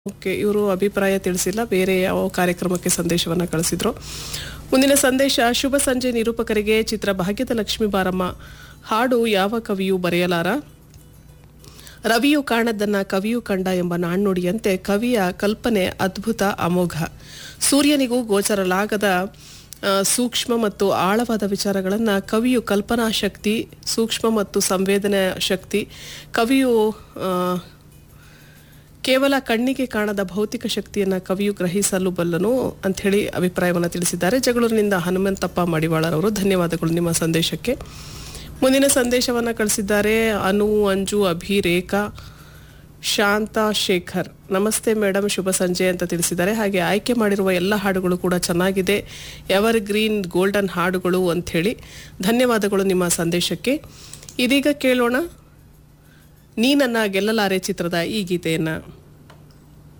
okay ಇವರು ಅಭಿಪ್ರಾಯ ತಿಳಿಸಿಲ್ಲ ಬೇರೆ ಯಾವ ಕಾರ್ಯಕ್ರಮಕ್ಕೆ ಸಂದೇಶವನ್ನು ಕಳಿಸಿದ್ರು ಮುಂದಿನ ಸಂದೇಶ ಶುಭ ಸಂಜೆ ನಿರೂಪಕರಿಗೆ ಚಿತ್ರ ಭಾಗ್ಯದ ಲಕ್ಷ್ಮೀ ಬಾರಮ್ಮ ಹಾಡು ಯಾವ ಕವಿಯೂ ಬರೆಯಲಾರ ರವಿಯು ಕಾಣದ್ದನ್ನ ಕವಿಯು ಕಂಡ ಎಂಬ ನಾಣ್ಣುಡಿಯಂತೆ ಕವಿಯ ಕಲ್ಪನೆ ಅದ್ಭುತ ಅಮೋಘ ಸೂರ್ಯನಿಗೂ ಗೋಚರಲಾಗದ ಆ, ಸೂಕ್ಷ್ಮ ಮತ್ತು ಆಳವಾದ ವಿಚಾರಗಳನ್ನು ಕವಿಯು ಕಲ್ಪನಾ ಶಕ್ತಿ ಸೂಕ್ಷ್ಮ ಮತ್ತು ಸಂವೇದನೆ ಶಕ್ತಿ ಕವಿಯು ಆ, ಕೇವಲ ಕಣ್ಣಿಗೆ ಕಾಣದ ಭೌತಿಕ ಶಕ್ತಿಯನ್ನು ಕವಿಯು ಗ್ರಹಿಸಲು ಬಲ್ಲನು ಅಂಥೇಳಿ ಅಭಿಪ್ರಾಯವನ್ನು ತಿಳಿಸಿದ್ದಾರೆ ಜಗಳೂರಿನಿಂದ ಹನುಮಂತಪ್ಪ ಮಡಿವಾಳರವರು ಧನ್ಯವಾದಗಳು ನಿಮ್ಮ ಸಂದೇಶಕ್ಕೆ ಮುಂದಿನ ಸಂದೇಶವನ್ನು ಕಳಿಸಿದ್ದಾರೆ ಅನು ಅಂಜು ಅಭಿ ರೇಖಾ ಶಾಂತ ಶೇಖರ್ ನಮಸ್ತೆ ಮೇಡಮ್ ಶುಭ ಸಂಜೆ ಅಂತ ತಿಳಿಸಿದ್ದಾರೆ ಹಾಗೆ ಆಯ್ಕೆ ಮಾಡಿರುವ ಎಲ್ಲ ಹಾಡುಗಳು ಕೂಡ ಚೆನ್ನಾಗಿದೆ ಎವರ್ ಗ್ರೀನ್ ಗೋಲ್ಡನ್ ಹಾಡುಗಳು ಅಂಥೇಳಿ ಧನ್ಯವಾದಗಳು ನಿಮ್ಮ ಸಂದೇಶಕ್ಕೆ ಇದೀಗ ಕೇಳೋಣ ನೀ ನನ್ನ ಗೆಲ್ಲಲಾರೆ ಚಿತ್ರದ ಈ ಗೀತೆಯನ್ನು